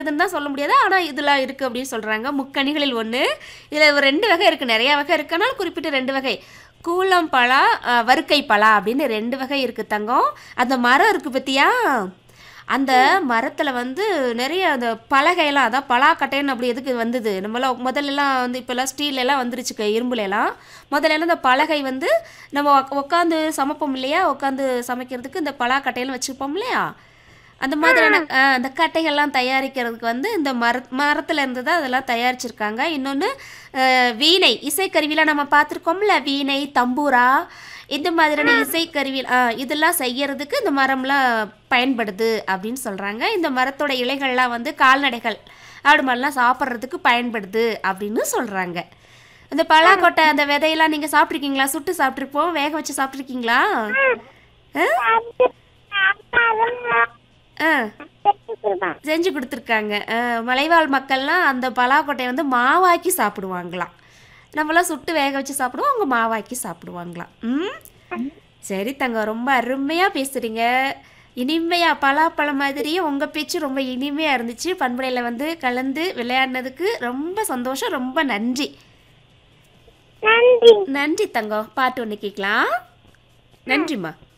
இதுன்னு தான் சொல்ல முடியாது ஆனால் இதெல்லாம் இருக்குது அப்படின்னு சொல்கிறாங்க முக்கணிகளில் ஒன்று இதில் ரெண்டு வகை இருக்குது நிறையா வகை இருக்கனால குறிப்பிட்ட ரெண்டு வகை கூலம் பலா அஹ், வறுக்கை பலா அப்படின்னு ரெண்டு வகை இருக்குது தங்கம் அந்த மரம் இருக்குது பற்றியா அந்த மரத்தில் வந்து நிறைய அந்த பலகையெல்லாம் அதான் பலாக்கட்டைன்னு அப்படி எதுக்கு வந்தது நம்மளாம் முதல்லலாம் வந்து இப்போல்லாம் ஸ்டீல் எல்லாம் வந்துருச்சு இரும்புல எல்லாம் முதல்ல எல்லாம் இந்த பலகை வந்து நம்ம உட்காந்து சமைப்போம் இல்லையா உட்காந்து சமைக்கிறதுக்கு இந்த பலாக்கட்டையெல்லாம் வச்சுருப்போம் இல்லையா அந்த மாதிரியான ஆ, அந்த கட்டைகள்லாம் தயாரிக்கிறதுக்கு வந்து இந்த மர மரத்துல இருந்து தான் அதெல்லாம் தயாரிச்சிருக்காங்க இன்னொன்று வீணை இசைக்கருவிலாம் நம்ம பார்த்துருக்கோம்ல வீணை தம்பூரா இந்த மாதிரியான இசைக்கருவி ஆ, இதெல்லாம் செய்யறதுக்கு இந்த மரம்லாம் பயன்படுது அப்படின்னு சொல்கிறாங்க இந்த மரத்தோட இலைகள்லாம் வந்து கால்நடைகள் ஆடு மாடுலாம் சாப்பிட்றதுக்கு பயன்படுது அப்படின்னு சொல்கிறாங்க இந்த பலாக்கொட்டை அந்த விதையெல்லாம் நீங்கள் சாப்பிட்ருக்கீங்களா சுட்டு சாப்பிட்ருப்போம் வேக வச்சு சாப்பிட்ருக்கீங்களா ஆ செஞ்சு கொடுத்துருக்காங்க அஹ், மலைவாழ் மக்கள்லாம் அந்த பலாக்கொட்டையை வந்து மாவாக்கி சாப்பிடுவாங்களாம் நம்மளாம் சுட்டு வேக வச்சு சாப்பிடுவோம் அவங்க மாவாக்கி சாப்பிடுவாங்களாம் ம் சரி தங்க ரொம்ப அருமையாக பேசுகிறீங்க இனிமையாக பலாப்பழம் மாதிரியே உங்கள் பேச்சு ரொம்ப இனிமையாக இருந்துச்சு பண்புடையில் வந்து கலந்து விளையாடினதுக்கு ரொம்ப சந்தோஷம் ரொம்ப நன்றி நன்றி நன்றி தங்கம் பாட்டு ஒன்று கேட்கலாம் நன்றிம்மா